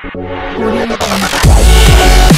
Audio Jungle.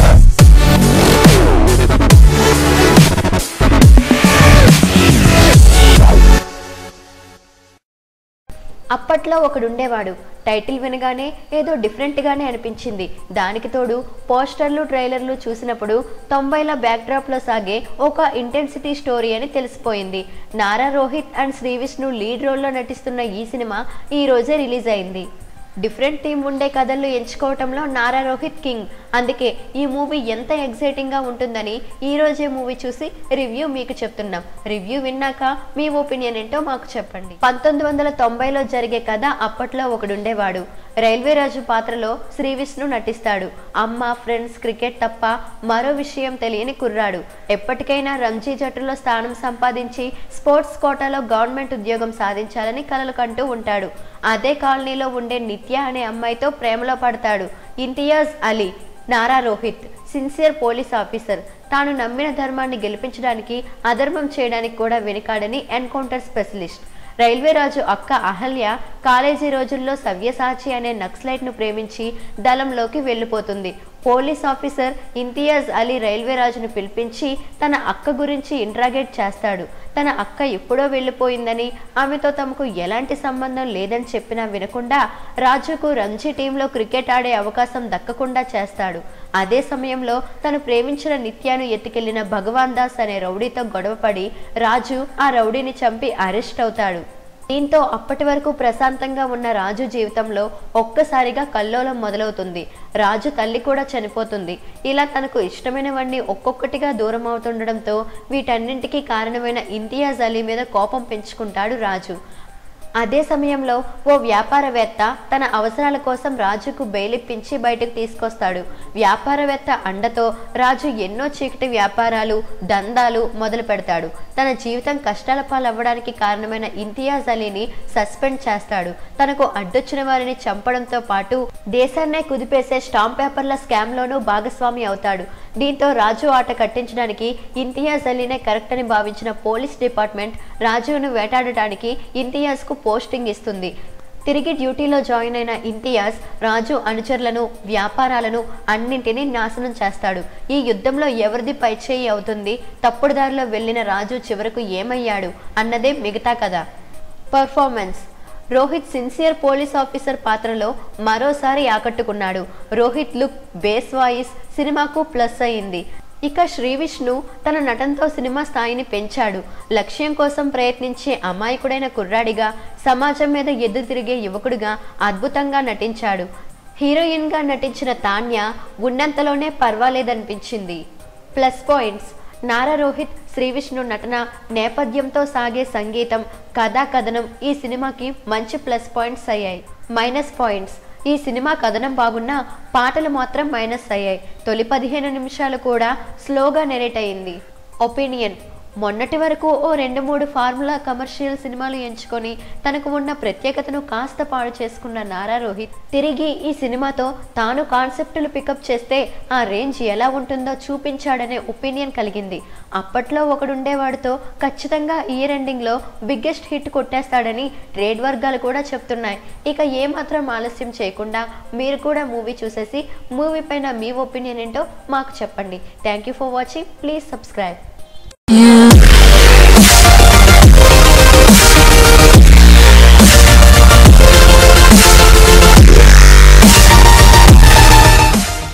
అప్పట్లో ఒకడుండేవాడు title వినగానే ఏదో డిఫరెంట్గానే అనిపించింది దానికి తోడు పోస్టర్లు ట్రైలర్లు చూసినప్పుడు తొంభైల బ్యాక్డ్రాప్లో సాగే ఒక ఇంటెన్సిటీ స్టోరీ అని తెలిసిపోయింది నారా రోహిత్ అండ్ శ్రీ విష్ణు లీడ్ రోల్లో నటిస్తున్న ఈ సినిమా ఈ రోజే రిలీజ్ అయింది డిఫరెంట్ థీమ్ ఉండే కథలు ఎంచుకోవటంలో నారా రోహిత్ కింగ్ అందుకే ఈ మూవీ ఎంత ఎగ్జైటింగ్గా ఉంటుందని ఈ రోజే మూవీ చూసి రివ్యూ మీకు చెప్తున్నాం రివ్యూ విన్నాక మీ ఒపీనియన్ ఏంటో మాకు చెప్పండి పంతొమ్మిది వందల తొంభైలో జరిగే కథ అప్పట్లో ఒకడుండేవాడు రైల్వే రాజు పాత్రలో శ్రీ విష్ణు నటిస్తాడు అమ్మ ఫ్రెండ్స్ క్రికెట్ తప్ప మరో విషయం తెలియని కుర్రాడు ఎప్పటికైనా రంజీ జట్టులో స్థానం సంపాదించి స్పోర్ట్స్ కోటాలో గవర్నమెంట్ ఉద్యోగం సాధించాలని కలలు కంటూ ఉంటాడు అదే కాలనీలో ఉండే నిత్య అనే అమ్మాయితో ప్రేమలో పడతాడు Imtiaz Ali Nara Rohith sincere police officer తాను నమ్మిన ధర్మాన్ని గెలిపించడానికి అధర్మం చేయడానికి కూడా వెనుకాడని ఎన్కౌంటర్ స్పెషలిస్ట్ రైల్వే రాజు అక్క అహల్య కాలేజీ రోజుల్లో సవ్యసాచి అనే నక్సలైట్ను ప్రేమించి దళంలోకి వెళ్ళిపోతుంది police officer Imtiaz Ali railway రాజును పిలిపించి తన అక్క గురించి ఇంట్రాగేట్ చేస్తాడు తన అక్క ఎప్పుడో వెళ్ళిపోయిందని ఆమెతో తమకు ఎలాంటి సంబంధం లేదని చెప్పినా వినకుండా రాజుకు రంజీ టీంలో క్రికెట్ ఆడే అవకాశం దక్కకుండా చేస్తాడు అదే సమయంలో తను ప్రేమించిన నిత్యాను ఎత్తుకెళ్లిన భగవాన్ దాస్ అనే రౌడీతో గొడవపడి రాజు ఆ రౌడీని చంపి అరెస్ట్ అవుతాడు దీంతో అప్పటి వరకు ప్రశాంతంగా ఉన్న రాజు జీవితంలో ఒక్కసారిగా కల్లోలం మొదలవుతుంది రాజు తల్లి కూడా చనిపోతుంది ఇలా తనకు ఇష్టమైనవన్నీ ఒక్కొక్కటిగా దూరం అవుతుండడంతో వీటన్నింటికీ కారణమైన ఇంతియాజ్ అలీ మీద కోపం పెంచుకుంటాడు రాజు అదే సమయంలో ఓ వ్యాపారవేత్త తన అవసరాల కోసం రాజుకు బెయిలిప్పించి బయటకు తీసుకొస్తాడు వ్యాపారవేత్త అండతో రాజు ఎన్నో చీకటి వ్యాపారాలు దందాలు మొదలు పెడతాడు తన జీవితం కష్టాల పాలవ్వడానికి కారణమైన ఇంతియాజ్ అలీని సస్పెండ్ చేస్తాడు తనకు అడ్డొచ్చిన వారిని చంపడంతో పాటు దేశాన్నే కుదిపేసే స్టాంప్ పేపర్ల స్కామ్లోనూ భాగస్వామి అవుతాడు దీంతో రాజు ఆట కట్టించడానికి ఇంతియాజ్ అలీనే కరెక్ట్ అని భావించిన పోలీస్ డిపార్ట్మెంట్ రాజును వేటాడటానికి ఇంతియాజ్కు పోస్టింగ్ ఇస్తుంది తిరిగి డ్యూటీలో జాయిన్ అయిన ఇంతియాజ్ రాజు అనుచరులను వ్యాపారాలను అన్నింటినీ నాశనం చేస్తాడు ఈ యుద్ధంలో ఎవరిది పైచేయి అవుతుంది తప్పుడు దారిలో వెళ్ళిన రాజు చివరకు ఏమయ్యాడు అన్నదే మిగతా కథ performance Rohith sincere police officer పాత్రలో మరోసారి ఆకట్టుకున్నాడు రోహిత్ లుక్ బేస్ వాయిస్ సినిమాకు ప్లస్ అయింది ఇక శ్రీ విష్ణు తన నటనతో సినిమా స్థాయిని పెంచాడు లక్ష్యం కోసం ప్రయత్నించే అమాయకుడైన కుర్రాడిగా సమాజం మీద ఎదురు తిరిగే యువకుడిగా అద్భుతంగా నటించాడు హీరోయిన్గా నటించిన తాన్య ఉన్నంతలోనే పర్వాలేదనిపించింది ప్లస్ పాయింట్స్ నారా రోహిత్ శ్రీ విష్ణు నటన నేపథ్యంతో సాగే సంగీతం కథా కథనం ఈ సినిమాకి మంచి ప్లస్ పాయింట్స్ అయ్యాయి మైనస్ పాయింట్స్ ఈ సినిమా కథనం బాగున్నా పాటలు మాత్రం మైనస్ అయ్యాయి తొలి పదిహేను నిమిషాలు కూడా స్లోగా నెరేట్ అయింది ఒపీనియన్ మొన్నటి వరకు ఓ రెండు మూడు ఫార్ములా కమర్షియల్ సినిమాలు ఎంచుకొని తనకు ఉన్న ప్రత్యేకతను కాస్త పాడు చేసుకున్న నారా రోహిత్ తిరిగి ఈ సినిమాతో తాను కాన్సెప్టులు పికప్ చేస్తే ఆ రేంజ్ ఎలా ఉంటుందో చూపించాడనే ఒపీనియన్ కలిగింది అప్పట్లో ఒకడుండేవాడితో ఖచ్చితంగా ఇయర్ ఎండింగ్లో బిగ్గెస్ట్ హిట్ కొట్టేస్తాడని ట్రేడ్ వర్గాలు కూడా చెప్తున్నాయి ఇక ఏమాత్రం ఆలస్యం చేయకుండా మీరు కూడా మూవీ చూసేసి మూవీ పైన మీ ఒపీనియన్ ఏంటో మాకు చెప్పండి thank you for watching please subscribe